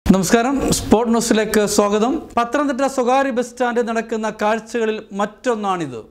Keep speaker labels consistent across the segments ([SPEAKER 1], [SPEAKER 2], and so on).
[SPEAKER 1] നമസ്കാരം സ്പോർട് ന്യൂസിലേക്ക് സ്വാഗതം പത്തനംതിട്ട സ്വകാര്യ ബസ് സ്റ്റാൻഡിൽ നടക്കുന്ന കാഴ്ചകളിൽ മറ്റൊന്നാണിത്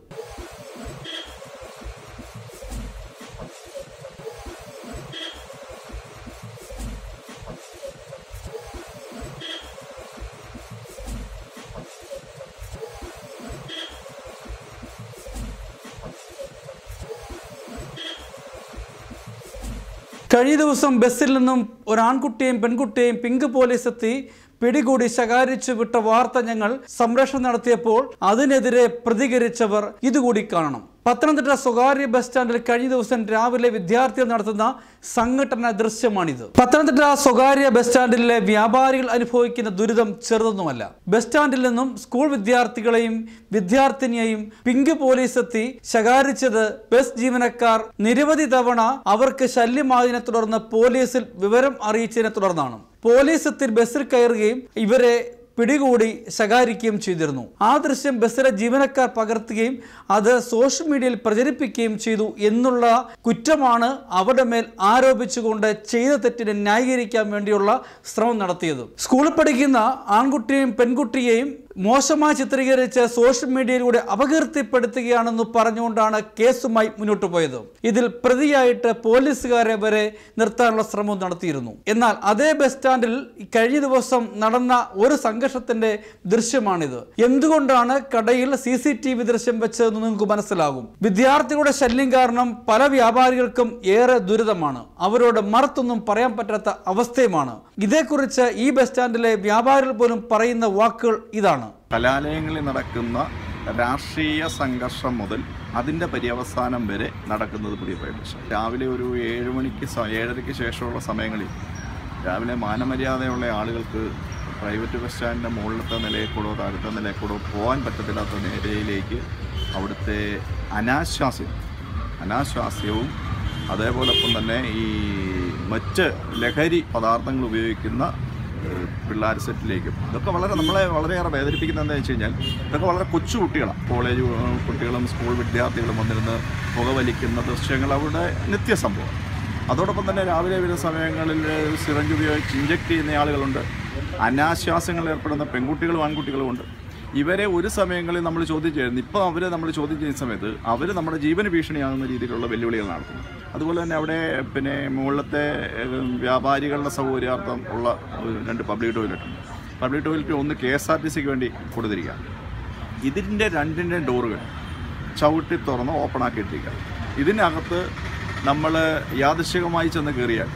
[SPEAKER 1] കഴിഞ്ഞ ദിവസം ബസ്സിൽ നിന്നും ഒരു ആൺകുട്ടിയെയും പെൺകുട്ടിയെയും പിങ്ക് പോലീസ് എത്തി പിടികൂടി ശകാരിച്ചു വിട്ട വാർത്ത ഞങ്ങൾ സംരക്ഷണം നടത്തിയപ്പോൾ അതിനെതിരെ പ്രതികരിച്ചവർ ഇതുകൂടി കാണണം പത്തനംതിട്ട സ്വകാര്യ ബസ് സ്റ്റാൻഡിൽ കഴിഞ്ഞ ദിവസം രാവിലെ വിദ്യാർത്ഥികൾ നടത്തുന്ന സംഘടന ദൃശ്യമാണിത് പത്തനംതിട്ട സ്വകാര്യ ബസ് സ്റ്റാൻഡിലെ വ്യാപാരികൾ അനുഭവിക്കുന്ന ദുരിതം ചെറുതൊന്നുമല്ല ബസ് സ്റ്റാൻഡിൽ നിന്നും സ്കൂൾ വിദ്യാർത്ഥികളെയും വിദ്യാർത്ഥിനിയെയും പിങ്ക് പോലീസ് എത്തി ശകാരിച്ചത് ബസ് ജീവനക്കാർ നിരവധി തവണ അവർക്ക് ശല്യമായതിനെ തുടർന്ന് പോലീസിൽ വിവരം അറിയിച്ചതിനെ തുടർന്നാണ് പോലീസ് എത്തി ബസ്സിൽ കയറുകയും ഇവരെ പിടികൂടി ശകാരിക്കുകയും ചെയ്തിരുന്നു ആ ദൃശ്യം ബസ്സിലെ ജീവനക്കാർ പകർത്തുകയും അത് സോഷ്യൽ മീഡിയയിൽ പ്രചരിപ്പിക്കുകയും ചെയ്തു എന്നുള്ള കുറ്റമാണ് അവരുടെ മേൽ ആരോപിച്ചുകൊണ്ട് ചെയ്ത തെറ്റിനെ ന്യായീകരിക്കാൻ വേണ്ടിയുള്ള ശ്രമം നടത്തിയത് സ്കൂളിൽ പഠിക്കുന്ന ആൺകുട്ടിയെയും പെൺകുട്ടിയെയും മോശമായി ചിത്രീകരിച്ച് സോഷ്യൽ മീഡിയയിലൂടെ അപകീർത്തിപ്പെടുത്തുകയാണെന്ന് പറഞ്ഞുകൊണ്ടാണ് കേസുമായി മുന്നോട്ട് പോയത് ഇതിൽ പ്രതിയായിട്ട് പോലീസുകാരെ വരെ നിർത്താനുള്ള ശ്രമം നടത്തിയിരുന്നു എന്നാൽ അതേ ബസ് സ്റ്റാൻഡിൽ കഴിഞ്ഞ ദിവസം നടന്ന ഒരു സംഘർഷത്തിന്റെ ദൃശ്യമാണിത് എന്തുകൊണ്ടാണ് കടയിൽ സി സി ടി വി ദൃശ്യം വെച്ചതെന്ന് നിങ്ങൾക്ക് മനസ്സിലാകും വിദ്യാർത്ഥികളുടെ ശല്യം കാരണം പല വ്യാപാരികൾക്കും ഏറെ ദുരിതമാണ് അവരോട് മറുത്തൊന്നും പറയാൻ പറ്റാത്ത അവസ്ഥയുമാണ് ഇതേക്കുറിച്ച് ഈ ബസ് സ്റ്റാൻഡിലെ വ്യാപാരികൾ പോലും പറയുന്ന വാക്കുകൾ ഇതാണ്
[SPEAKER 2] കലാലയങ്ങളിൽ നടക്കുന്ന രാഷ്ട്രീയ സംഘർഷം മുതൽ അതിൻ്റെ പര്യവസാനം വരെ നടക്കുന്നത് പുതിയ പ്രദേശം രാവിലെ ഒരു ഏഴ് മണിക്ക് സ- ഏഴരയ്ക്ക് ശേഷമുള്ള സമയങ്ങളിൽ രാവിലെ മാനമര്യാദയുള്ള ആളുകൾക്ക് പ്രൈവറ്റ് ബസ് സ്റ്റാൻഡിൻ്റെ മുകളിലത്തെ നിലയിൽ കൂടോ താഴത്തെ നിലയിൽ കൂടോ പോകാൻ പറ്റത്തില്ലാത്ത നിലയിലേക്ക് അവിടുത്തെ അനാശ്വാസ്യം അനാശ്വാസ്യവും അതേപോലൊപ്പം തന്നെ ഈ മറ്റ് ലഹരി പദാർത്ഥങ്ങൾ ഉപയോഗിക്കുന്ന ഏഹ്, പിള്ളേർ സെറ്റിലേക്കും ഇതൊക്കെ വളരെ നമ്മളെ വളരെയേറെ വേദനിപ്പിക്കുന്നത് എന്താണെന്ന് വെച്ച് കഴിഞ്ഞാൽ ഇതൊക്കെ വളരെ കൊച്ചു കുട്ടികളാണ് കോളേജ് ഏഹ്, കുട്ടികളും സ്കൂൾ വിദ്യാർത്ഥികളും വന്നിരുന്ന് പുകവലിക്കുന്ന ദൃശ്യങ്ങൾ അവിടെ നിത്യസംഭവം അതോടൊപ്പം തന്നെ രാവിലെ വരുന്ന സമയങ്ങളിൽ സിറഞ്ച് ഉപയോഗിച്ച് ഇഞ്ചക്ട് ചെയ്യുന്ന ആളുകളുണ്ട് അനാശ്വാസങ്ങളിൽ ഏർപ്പെടുന്ന പെൺകുട്ടികളും ആൺകുട്ടികളും ഉണ്ട് ഇവരെ ഒരു സമയങ്ങളിൽ നമ്മൾ ചോദ്യം ചെയ്യുന്നു ഇപ്പോൾ അവരെ നമ്മൾ ചോദ്യം ചെയ്യുന്ന സമയത്ത് അവർ നമ്മുടെ ജീവന് ഭീഷണിയാകുന്ന രീതിയിലുള്ള വെല്ലുവിളികൾ നടത്തുന്നു അതുപോലെ തന്നെ അവിടെ പിന്നെ മുകളിലത്തെ ഏഹ്, വ്യാപാരികളുടെ സൗകര്യാർത്ഥം ഉള്ള ഒരു രണ്ട് പബ്ലിക് ടോയ്ലറ്റ് ഉണ്ട് പബ്ലിക് ടോയ്ലറ്റ് ഒന്ന് കെ എസ് ആർ ടി സിക്ക് വേണ്ടി കൊടുത്തിരിക്കുക ഇതിൻ്റെ രണ്ടിൻ്റെയും ഡോറുകൾ ചവിട്ടി തുറന്ന് ഓപ്പൺ ആക്കിയിട്ടിരിക്കുക ഇതിനകത്ത് നമ്മൾ യാദൃശികമായി ചെന്ന് കയറിയാൽ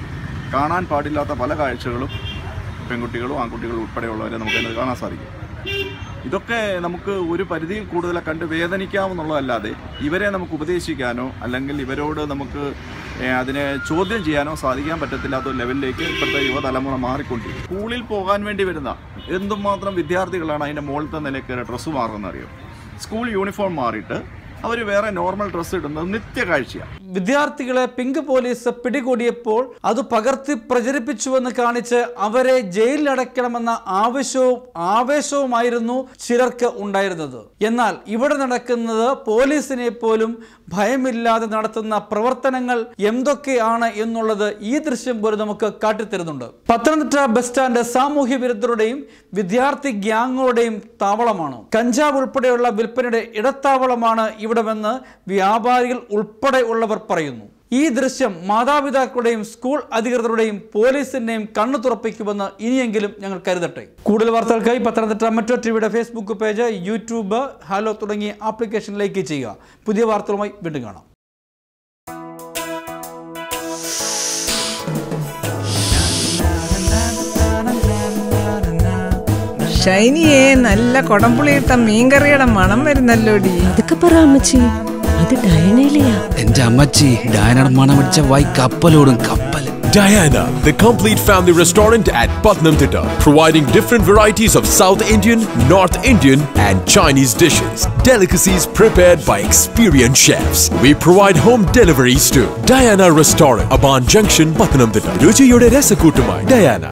[SPEAKER 2] കാണാൻ പാടില്ലാത്ത പല കാഴ്ചകളും പെൺകുട്ടികളും ആൺകുട്ടികളും ഉൾപ്പെടെയുള്ളവരെ നമുക്ക് അതിനകത്ത് കാണാൻ സാധിക്കും ഇതൊക്കെ നമുക്ക് ഒരു പരിധിയിൽ കൂടുതൽ കണ്ട് വേദനിക്കാമെന്നുള്ളതല്ലാതെ ഇവരെ നമുക്ക് ഉപദേശിക്കാനോ അല്ലെങ്കിൽ ഇവരോട് നമുക്ക് ഏഹ്, അതിനെ ചോദ്യം ചെയ്യാനോ സാധിക്കാൻ പറ്റത്തില്ലാത്ത ഒരു ലെവലിലേക്ക് ഇപ്പോഴത്തെ യുവതലമുറ മാറിക്കൊണ്ടിരിക്കും സ്കൂളിൽ പോകാൻ വേണ്ടി വരുന്ന എന്തുമാത്രം വിദ്യാർത്ഥികളാണ് അതിൻ്റെ മുകളിലത്തെ നിലയ്ക്ക് ഡ്രസ്സ് മാറുന്നറിയോ സ്കൂൾ യൂണിഫോം മാറിയിട്ട് അവർ വേറെ നോർമൽ ഡ്രസ്സ് ഇടുന്നത് നിത്യ കാഴ്ചയാണ്
[SPEAKER 1] വിദ്യാർത്ഥികളെ പിങ്ക് പോലീസ് പിടികൂടിയപ്പോൾ അത് പകർത്തി പ്രചരിപ്പിച്ചുവെന്ന് കാണിച്ച് അവരെ ജയിലിലടയ്ക്കണമെന്ന ആവശ്യവും ആവേശവുമായിരുന്നു ചിലർക്ക് ഉണ്ടായിരുന്നത് എന്നാൽ ഇവിടെ നടക്കുന്നത് പോലീസിനെ പോലും ഭയമില്ലാതെ നടത്തുന്ന പ്രവർത്തനങ്ങൾ എന്തൊക്കെയാണ് എന്നുള്ളത് ഈ ദൃശ്യം പോലും നമുക്ക് കാട്ടിത്തരുന്നുണ്ട് പത്തനംതിട്ട ബസ് സ്റ്റാൻഡ് സാമൂഹ്യ വിരുദ്ധരുടെയും വിദ്യാർത്ഥി ഗ്യാങ്ങുകളുടെയും താവളമാണ് കഞ്ചാവ് ഉൾപ്പെടെയുള്ള വിൽപ്പനയുടെ ഇടത്താവളമാണ് ഇവിടമെന്ന് വ്യാപാരികൾ ഉൾപ്പെടെ ഉള്ളവർ പറയുന്നു ഈ ദൃശ്യം മാതാപിതാക്കളുടെയും സ്കൂൾ അധികൃതരുടെയും പോലീസിന്റെയും കണ്ണു തുറപ്പിക്കുമെന്ന് ഇനിയെങ്കിലും ഞങ്ങൾ കരുതട്ടെ കൂടുതൽ വാർത്തകൾക്കായി പത്തനംതിട്ട മെട്രോ ടിവിയുടെ ഫേസ്ബുക്ക് പേജ് യൂട്യൂബ് ഹലോ തുടങ്ങിയ ആപ്ലിക്കേഷനിലേക്ക് ചെയ്യുക പുതിയ വാർത്തകളുമായി വീണ്ടും കാണാം
[SPEAKER 3] ഷൈനിയെ നല്ല കൊടംപുളിയിട്ട മീൻകറിയുടെ മണം വരുന്നല്ലോടി
[SPEAKER 4] അതൊക്കെ പറ അമ്മച്ചി അത് ഡയനയിലെയാ
[SPEAKER 5] എന്റെ അമ്മച്ചി ഡയനർ മണം അടിച്ച വായി കപ്പലോടും കപ്പൽ
[SPEAKER 6] Diana, the complete family restaurant at Putnam Thitta, providing different varieties of South Indian, North Indian, and Chinese dishes. Delicacies prepared by experienced chefs. We provide home deliveries too. Diana Restaurant, Aban Junction, Putnam Thitta. രുചിയുടെ രസക്കൂട്ടുമായി Diana.